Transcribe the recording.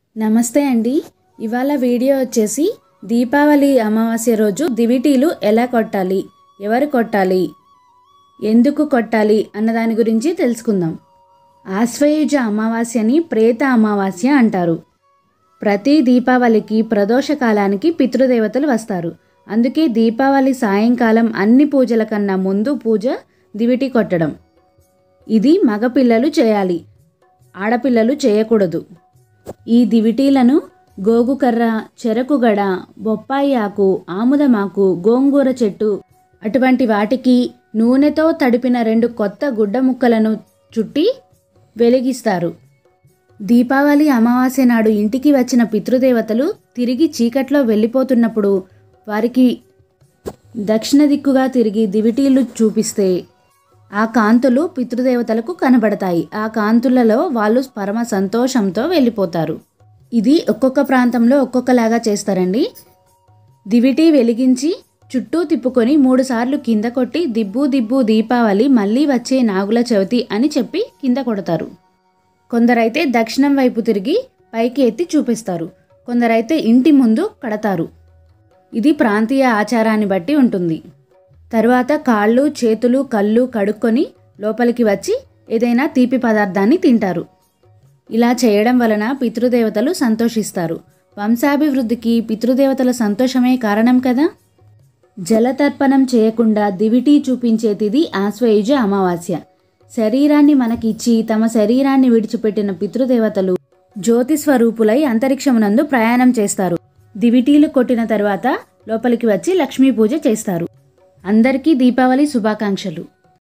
నమస్తే అండి ఇవాళ వీడియో వచ్చేసి దీపావళి అమావాస్య రోజు దివిటీలు ఎలా కొట్టాలి ఎవరు కొట్టాలి ఎందుకు కొట్టాలి అన్న దాని గురించి తెలుసుకుందాం ఆశ్వయుజ అమావాస్యని ప్రేత అమావాస్య అంటారు ప్రతి దీపావళికి ప్రదోష కాలానికి పితృదేవతలు వస్తారు అందుకే దీపావళి సాయంకాలం అన్ని పూజల కన్నా ముందు పూజ దివిటి కొట్టడం ఇది మగపిల్లలు చేయాలి ఆడపిల్లలు చేయకూడదు ఈ దివిటీలను గోగుకర్ర చెరకుగడ బొప్పాయి ఆకు ఆముదమాకు గోంగూర చెట్టు అటువంటి వాటికి నూనెతో తడిపిన రెండు కొత్త గుడ్డ ముక్కలను చుట్టి వెలిగిస్తారు దీపావళి అమావాస్య నాడు ఇంటికి వచ్చిన పితృదేవతలు తిరిగి చీకట్లో వెళ్ళిపోతున్నప్పుడు వారికి దక్షిణ దిక్కుగా తిరిగి దివిటీలు చూపిస్తే ఆ కాంతులు పితృదేవతలకు కనబడతాయి ఆ కాంతులలో వాళ్ళు పరమ సంతోషంతో వెళ్ళిపోతారు ఇది ఒక్కొక్క ప్రాంతంలో ఒక్కొక్కలాగా చేస్తారండి దివిటి వెలిగించి చుట్టూ తిప్పుకొని మూడుసార్లు కింద కొట్టి దిబ్బు దిబ్బు దీపావళి మళ్ళీ వచ్చే నాగుల చవితి అని చెప్పి కింద కొడతారు కొందరైతే దక్షిణం వైపు తిరిగి పైకి ఎత్తి చూపిస్తారు కొందరైతే ఇంటి ముందు కడతారు ఇది ప్రాంతీయ ఆచారాన్ని బట్టి ఉంటుంది తరువాత కాళ్ళు చేతులు కళ్ళు కడుక్కొని లోపలికి వచ్చి ఏదైనా తీపి పదార్థాన్ని తింటారు ఇలా చేయడం వలన పితృదేవతలు సంతోషిస్తారు వంశాభివృద్ధికి పితృదేవతల సంతోషమే కారణం కదా జలతర్పణం చేయకుండా దివిటీ చూపించే తిది ఆశ్వయుజ అమావాస్య శరీరాన్ని మనకిచ్చి తమ శరీరాన్ని విడిచిపెట్టిన పితృదేవతలు జ్యోతి స్వరూపులై అంతరిక్షమునందు ప్రయాణం చేస్తారు దివిటీలు కొట్టిన తర్వాత లోపలికి వచ్చి లక్ష్మీ పూజ చేస్తారు అందరికీ దీపావళి శుభాకాంక్షలు